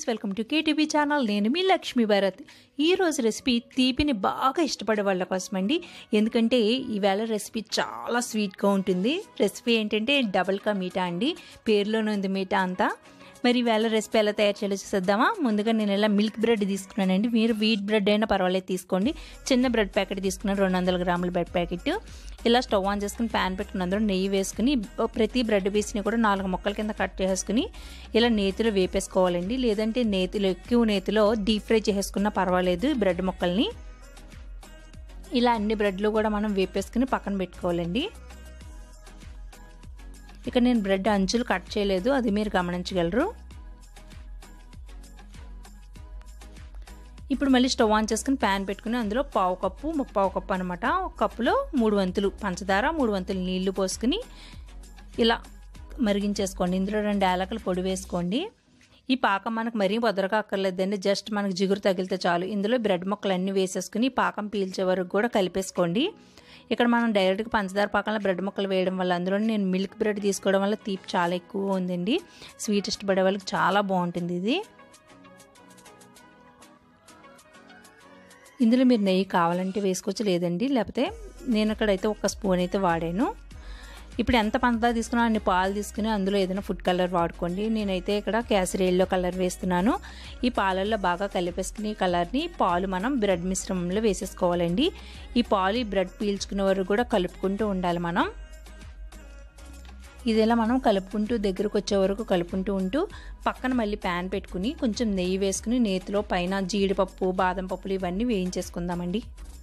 welcome to KTV channel నేను మీ లక్ష్మీ భారత్ ఈ రోజు రెసిపీ తీపిని బాగా ఇష్టపడే వాళ్ళ కోసం అండి ఎందుకంటే ఈవేళ రెసిపీ చాలా స్వీట్గా ఉంటుంది రెసిపీ ఏంటంటే డబల్ కా మీఠా అండి పేరులోనే ఉంది మీఠా అంతా మరి ఈవేళ రెసిపీ ఎలా తయారు చేయాలో చూసేద్దామా ముందుగా నేను ఇలా మిల్క్ బ్రెడ్ తీసుకున్నానండి మీరు వీట్ బ్రెడ్ అయినా పర్వాలేదు తీసుకోండి చిన్న బ్రెడ్ ప్యాకెట్ తీసుకున్నాను రెండు వందల గ్రాముల బ్రెడ్ ప్యాకెట్ ఇలా స్టవ్ ఆన్ చేసుకుని ప్యాన్ పెట్టుకుని అందులో నెయ్యి వేసుకుని ప్రతి బ్రెడ్ పీస్ని కూడా నాలుగు ముక్కల కింద కట్ చేసుకుని ఇలా నేతిలో వేపేసుకోవాలండి లేదంటే నేతిలో ఎక్కువ నేతిలో డీప్ ఫ్రై చేసుకున్నా పర్వాలేదు బ్రెడ్ ముక్కల్ని ఇలా అన్ని బ్రెడ్లు కూడా మనం వేపేసుకుని పక్కన పెట్టుకోవాలండి ఇక నేను బ్రెడ్ అంచులు కట్ చేయలేదు అది మీరు గమనించగలరు ఇప్పుడు మళ్ళీ స్టవ్ ఆన్ చేసుకుని ప్యాన్ పెట్టుకుని అందులో పావు కప్పు ముప్పావు కప్పు అనమాట ఒక కప్పులో మూడు వంతులు పంచదార మూడు వంతులు నీళ్లు పోసుకుని ఇలా మరిగించేసుకోండి ఇందులో రెండు యాలకలు పొడి వేసుకోండి ఈ పాకం మనకు మరీ భద్రగా అక్కర్లేదండి జస్ట్ మనకు జిగురు తగిలితే చాలు ఇందులో బ్రెడ్ ముక్కలు అన్నీ వేసేసుకుని పాకం పీల్చే వరకు కూడా కలిపేసుకోండి ఇక్కడ మనం డైరెక్ట్గా పంచదార పాకంలో బ్రెడ్ ముక్కలు వేయడం వల్ల అందులో నేను మిల్క్ బ్రెడ్ తీసుకోవడం వల్ల తీపి చాలా ఎక్కువ ఉందండి స్వీట్ ఇష్టపడే వాళ్ళకి చాలా బాగుంటుంది ఇది ఇందులో మీరు నెయ్యి కావాలంటే వేసుకోవచ్చు లేదండి లేకపోతే నేను అక్కడైతే ఒక స్పూన్ అయితే వాడాను ఇప్పుడు ఎంత పంచదార తీసుకున్నా అన్ని పాలు తీసుకుని అందులో ఏదైనా ఫుడ్ కలర్ వాడుకోండి నేనైతే ఇక్కడ కేసరి ఎల్లో కలర్ వేస్తున్నాను ఈ పాలల్లో బాగా కలిపేసుకుని ఈ కలర్ని పాలు మనం బ్రెడ్ మిశ్రమంలో వేసేసుకోవాలండి ఈ పాలు ఈ బ్రెడ్ పీల్చుకునే వరకు కూడా కలుపుకుంటూ ఉండాలి మనం ఇదిలా మనం కలుపుకుంటూ దగ్గరకు వచ్చే వరకు కలుపుకుంటూ ఉంటూ పక్కన మళ్ళీ ప్యాన్ పెట్టుకుని కొంచెం నెయ్యి వేసుకుని నేతిలో పైన జీడిపప్పు బాదం పప్పులు ఇవన్నీ వేయించేసుకుందామండి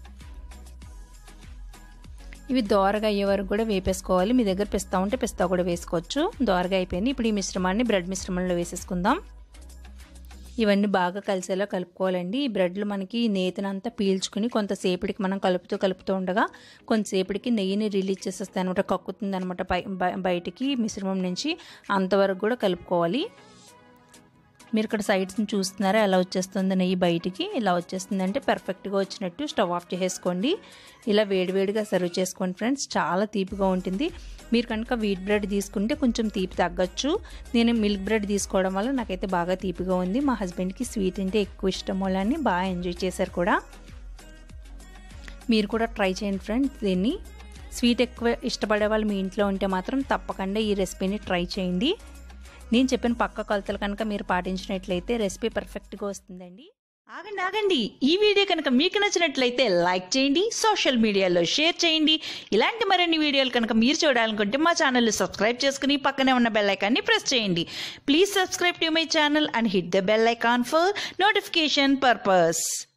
ఇవి దోరగా అయ్యే వరకు కూడా వేపేసుకోవాలి మీ దగ్గర పిస్తా ఉంటే పిస్తా కూడా వేసుకోవచ్చు దోరగా అయిపోయింది ఇప్పుడు ఈ మిశ్రమాన్ని బ్రెడ్ మిశ్రమంలో వేసేసుకుందాం ఇవన్నీ బాగా కలిసేలా కలుపుకోవాలండి ఈ బ్రెడ్లు మనకి నేతినంతా పీల్చుకుని కొంతసేపటికి మనం కలుపుతూ కలుపుతూ ఉండగా కొంతసేపటికి నెయ్యిని రిలీజ్ చేసేస్తాయి అనమాట కక్కుతుంది అనమాట బయటికి మిశ్రమం నుంచి అంతవరకు కూడా కలుపుకోవాలి మీరు ఇక్కడ సైడ్స్ని చూస్తున్నారా ఎలా వచ్చేస్తుంది నెయ్యి బయటికి ఇలా వచ్చేస్తుంది అంటే పర్ఫెక్ట్గా వచ్చినట్టు స్టవ్ ఆఫ్ చేసేసుకోండి ఇలా వేడివేడిగా సర్వ్ చేసుకోండి ఫ్రెండ్స్ చాలా తీపిగా ఉంటుంది మీరు కనుక వీట్ బ్రెడ్ తీసుకుంటే కొంచెం తీపి తగ్గచ్చు నేను మిల్క్ బ్రెడ్ తీసుకోవడం వల్ల నాకైతే బాగా తీపిగా ఉంది మా హస్బెండ్కి స్వీట్ అంటే ఎక్కువ ఇష్టం వాళ్ళని బాగా ఎంజాయ్ చేశారు కూడా మీరు కూడా ట్రై చేయండి ఫ్రెండ్స్ దీన్ని స్వీట్ ఎక్కువ ఇష్టపడే వాళ్ళు మీ ఇంట్లో ఉంటే మాత్రం తప్పకుండా ఈ రెసిపీని ట్రై చేయండి నేను చెప్పిన పక్క కొలతలు కనుక మీరు పాటించినట్లయితే రెసిపీ పర్ఫెక్ట్గా వస్తుందండి ఆగండి ఆగండి ఈ వీడియో కనుక మీకు నచ్చినట్లయితే లైక్ చేయండి సోషల్ మీడియాలో షేర్ చేయండి ఇలాంటి మరిన్ని వీడియోలు కనుక మీరు చూడాలనుకుంటే మా ఛానల్ సబ్స్క్రైబ్ చేసుకుని పక్కనే ఉన్న బెల్ ఐకాన్ని ప్రెస్ చేయండి please subscribe to my channel and hit the bell icon for notification purpose